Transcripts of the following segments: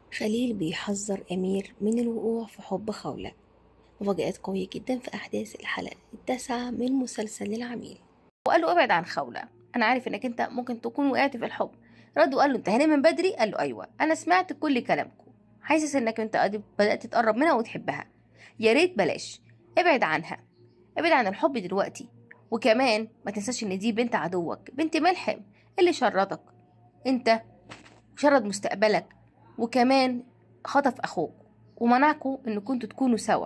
خليل بيحذر أمير من الوقوع في حب خولة مفاجآت قوية جدا في أحداث الحلقة التاسعة من مسلسل العميل وقال له ابعد عن خولة انا عارف انك انت ممكن تكون وقعت في الحب رد وقال له انت هنا من بدري قال له ايوه انا سمعت كل كلامكم حاسس انك انت قد- بدات تقرب منها وتحبها يا ريت بلاش ابعد عنها ابعد عن الحب دلوقتي وكمان ما تنساش ان دي بنت عدوك بنت ملحم اللي شردك انت شرد مستقبلك وكمان خطف اخوك ومنعكوا ان كنتوا تكونوا سوا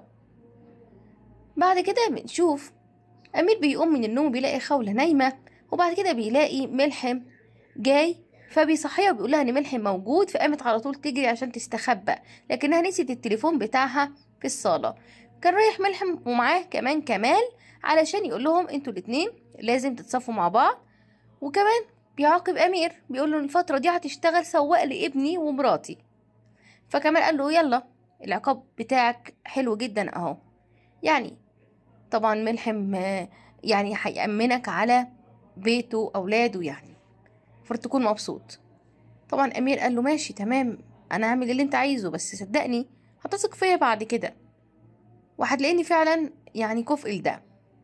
بعد كده بنشوف امير بيقوم من النوم بيلاقي خولة نايمة وبعد كده بيلاقي ملحم جاي فبيصحيها وبيقول لها ان ملحم موجود فقامت على طول تجري عشان تستخبى لكنها نسيت التليفون بتاعها في الصالة كان رايح ملحم ومعاه كمان كمال علشان يقول لهم انتوا الاتنين لازم تتصافوا مع بعض وكمان بيعاقب امير بيقول له الفترة دي هتشتغل سواق لابني ومراتي فكمال قال له يلا العقاب بتاعك حلو جدا اهو يعني طبعا ملحم آه، يعني هيأمنك على بيته وأولاده يعني المفروض تكون مبسوط طبعا أمير قال له ماشي تمام أنا هعمل اللي أنت عايزه بس صدقني هتثق فيا بعد كده وهتلاقيني فعلا يعني كفء لده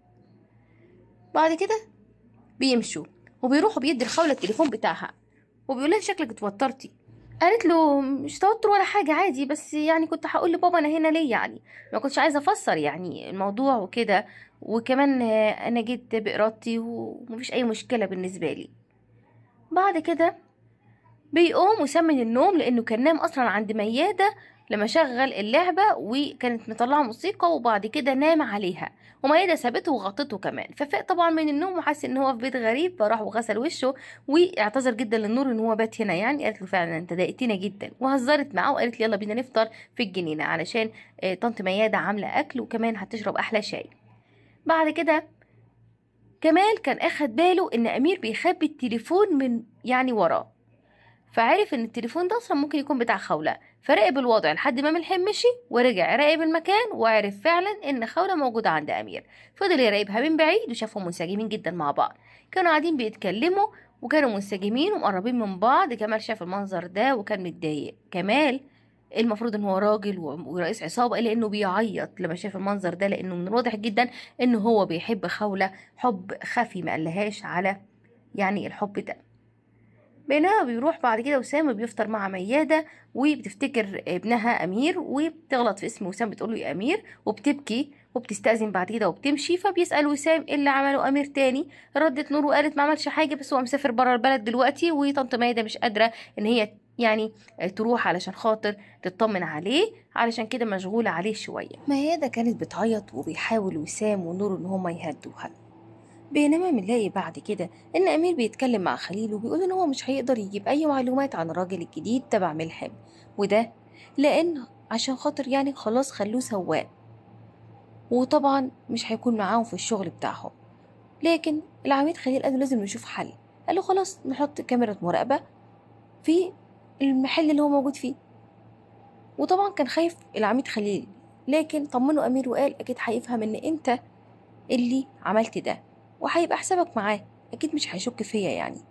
بعد كده بيمشوا وبيروحوا بيدي الخولة التليفون بتاعها وبيقول لها شكلك اتوترتي قالت له مش توتر ولا حاجة عادي بس يعني كنت هقول لبابا أنا هنا ليه يعني ما كنتش عايزة أفسر يعني الموضوع وكده وكمان آه، أنا جيت بإرادتي ومفيش أي مشكلة بالنسبة لي بعد كده بيقوم وسام من النوم لأنه كان نام أصلا عند ميادة لما شغل اللعبة وكانت مطلعة موسيقى وبعد كده نام عليها وميادة سابته وغطته كمان ففاق طبعا من النوم وحس ان هو في بيت غريب فراح وغسل وشه واعتذر جدا للنور ان هو بات هنا يعني قالت له فعلا انت ضايقتنا جدا وهزرت معاه وقالت لي يلا بينا نفطر في الجنينة علشان آه، طنط ميادة عاملة اكل وكمان هتشرب احلى شاي بعد كده كمال كان اخد باله ان امير بيخبي التليفون من يعني وراه فعرف ان التليفون ده اصلا ممكن يكون بتاع خولة فراقب الوضع لحد ما ملحم مشي ورجع راقب المكان وعرف فعلا ان خولة موجودة عند امير فضل يراقبها من بعيد وشافهم منسجمين جدا مع بعض كانوا قاعدين بيتكلموا وكانوا منسجمين ومقربين من بعض كمال شاف المنظر ده وكان متضايق كمال المفروض ان هو راجل و- ورئيس عصابة الا انه بيعيط لما شاف المنظر ده لانه من الواضح جدا ان هو بيحب خولة حب خفي ما قالهاش على يعني الحب ده بينما بيروح بعد كده وسام بيفطر مع ميادة وبتفتكر ابنها أمير وبتغلط في اسم وسام بتقوله يا أمير وبتبكي وبتستأذن بعد كده وبتمشي فبيسأل وسام ايه اللي عمله أمير تاني ردت نور وقالت ما عملش حاجة بس هو مسافر برا البلد دلوقتي وطنط ميادة مش قادرة إن هي يعني تروح علشان خاطر تطمن عليه علشان كده مشغولة عليه شوية ميادة كانت بتعيط وبيحاول وسام ونور إن هما يهدوها بينما بنلاقي بعد كده ان امير بيتكلم مع خليل وبيقول ان هو مش هيقدر يجيب اي معلومات عن الراجل الجديد تبع ملحم وده لان عشان خاطر يعني خلاص خلوه سواق وطبعا مش هيكون معاهم في الشغل بتاعهم لكن العميد خليل قال له لازم نشوف حل قال له خلاص نحط كاميرا مراقبة في المحل اللي هو موجود فيه وطبعا كان خايف العميد خليل لكن طمنه امير وقال اكيد هيفهم ان انت اللي عملت ده وهيبقى حسابك معاه اكيد مش هيشك فيا يعني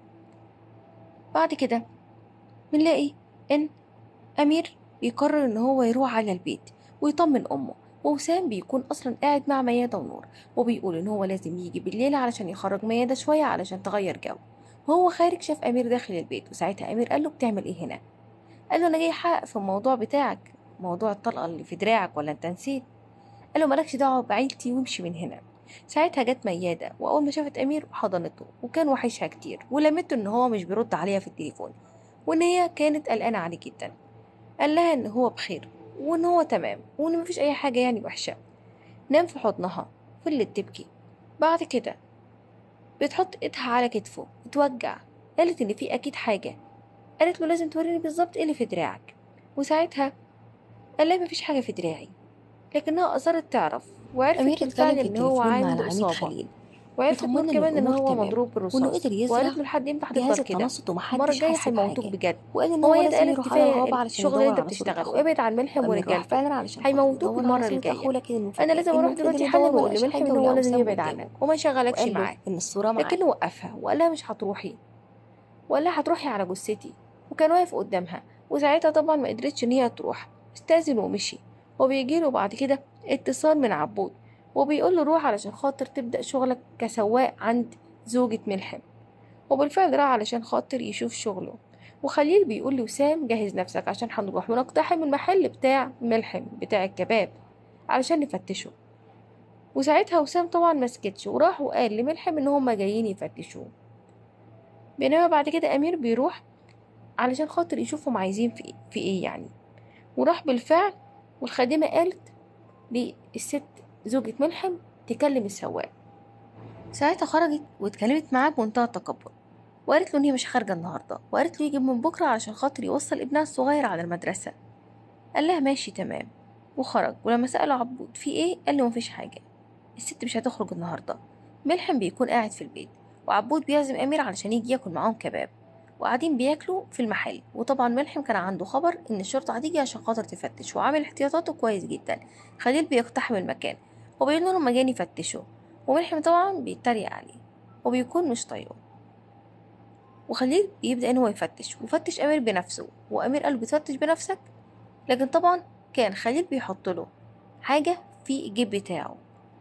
بعد كده بنلاقي ان امير بيقرر ان هو يروح على البيت ويطمن امه ووسام بيكون اصلا قاعد مع ميادة ونور وبيقول ان هو لازم يجي بالليل علشان يخرج ميادة شوية علشان تغير جو وهو خارج شاف امير داخل البيت وساعتها امير قال له بتعمل ايه هنا قال له انا جاي احقق في الموضوع بتاعك موضوع الطلقة اللي في دراعك ولا انت نسيت قال له مالكش دعوة بعيلتي وامشي من هنا ساعتها جت ميادة وأول ما شافت أمير حضنته وكان وحشها كتير ولمته إن هو مش بيرد عليها في التليفون وإن هي كانت قلقانة عليه جدا قال لها إن هو بخير وإن هو تمام وإن مفيش أي حاجة يعني وحشة نام في حضنها فضلت تبكي بعد كده بتحط ايدها على كتفه اتوجع قالت إن في أكيد حاجة قالت له لازم توريني بالظبط ايه اللي في دراعك وساعتها قال لها مفيش حاجة في دراعي لكنها أصرت تعرف وعرفت أمير بالفعل اتكلم في إن هو التليفون مع عنده العميد إصابة خليل وعرفت وطمنا تقول إن كمان إن الأمور هو تمام، مضروب بالرصاص وإنه قدر يزرع وقالت له لحد إمتى جهاز هتفضل كده التنصت المرة ومحدش الجاية حس هيموتوك بحاجة بجد وقال إن هو هو هي لازم قالت يروح على كفاية الغابة علشان الشغل اللي يدور أنت على صورة بتشتغله أخوه ابعد عن ملحم وأمير راح ورجالته فعلا علشان هيموتوك خاطر يدور على المرة صورة الجاية أخوه لكن المفاجأة أنا لازم إنه أروح فضل دلوقتي يدور حالا وما وأقول لقاش لملحم حاجة إن هو ولقى لازم وسام يبعد قدامه. عنك وما يشغلكش وقال له معاه إن الصورة معاه لكنه وقفها وقال لها مش هتروحي وقال لها هتروحي على جثتي وكان واقف قدامها وساعتها طبعا ما قدرتش ان هي تروح استأذن ومشي وبيجيله بعد كده اتصال من عبود وبيقول له روح علشان خاطر تبدأ شغلك كسواق عند زوجة ملحم وبالفعل راح علشان خاطر يشوف شغله وخليل بيقول لوسام جهز نفسك عشان هنروح ونقتحم المحل بتاع ملحم بتاع الكباب علشان نفتشه وساعتها وسام طبعا مسكتش وراح وقال لملحم ان هما جايين يفتشوه بينما بعد كده امير بيروح علشان خاطر يشوفهم عايزين في, في ايه يعني وراح بالفعل والخادمة قالت للست زوجة ملحم تكلم السواق ساعتها خرجت واتكلمت معاه بمنتهى التكبر وقالت له ان هي مش خارجه النهارده وقالت له يجي من بكره علشان خاطر يوصل ابنها الصغير على المدرسه قال لها ماشي تمام وخرج ولما سأله عبود في ايه قال له مفيش حاجه الست مش هتخرج النهارده ملحم بيكون قاعد في البيت وعبود بيعزم امير علشان يجي ياكل معاهم كباب وقاعدين بياكلوا في المحل وطبعا ملحم كان عنده خبر ان الشرطه هتيجي عشان خاطر تفتش وعامل احتياطاته كويس جدا خليل بيقتحم المكان وبيقول لهم هما جايين يفتشوا وملحم طبعا بيتريق عليه وبيكون مش طايقه وخليل بيبدأ إن هو يفتش وفتش أمير بنفسه وأمير قال له بتفتش بنفسك لكن طبعا كان خليل بيحط له حاجة في الجيب بتاعه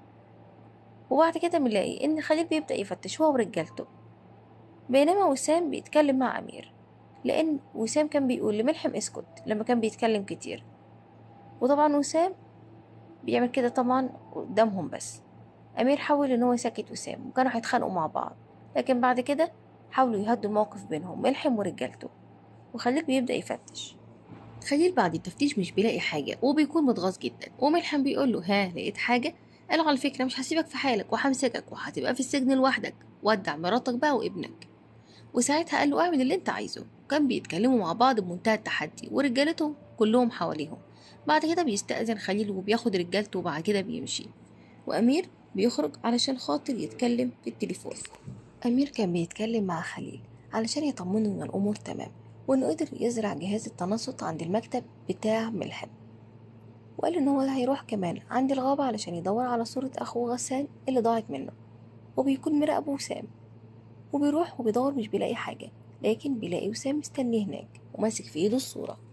وبعد كده بنلاقي إن خليل بيبدأ يفتش هو ورجالته بينما وسام بيتكلم مع أمير لأن وسام كان بيقول لملحم اسكت لما كان بيتكلم كتير وطبعا وسام بيعمل كده طبعا قدامهم بس أمير حاول إن هو يسكت وسام وكانوا هيتخانقوا مع بعض لكن بعد كده حاولوا يهدوا الموقف بينهم ملحم ورجالته وخليل بيبدأ يفتش خليل بعد التفتيش مش بيلاقي حاجة وبيكون متغاظ جدا وملحم بيقول له ها لقيت حاجة قال على فكرة مش هسيبك في حالك وهمسكك وهتبقى في السجن لوحدك ودع مراتك بقى وابنك وساعتها قال له اعمل اللي انت عايزه كان بيتكلموا مع بعض بمنتهى التحدي ورجالته كلهم حواليهم بعد كده بيستأذن خليل وبياخد رجالته وبعد كده بيمشي وأمير بيخرج علشان خاطر يتكلم في التليفون أمير كان بيتكلم مع خليل علشان يطمنه إن الأمور تمام وإنه قدر يزرع جهاز التنصت عند المكتب بتاع ملحم وقال إن هو هيروح كمان عند الغابة علشان يدور على صورة أخوه غسان اللي ضاعت منه وبيكون مراقبه وسام وبيروح وبيدور مش بيلاقي حاجة لكن بيلاقي وسام مستنيه هناك وماسك في ايده الصورة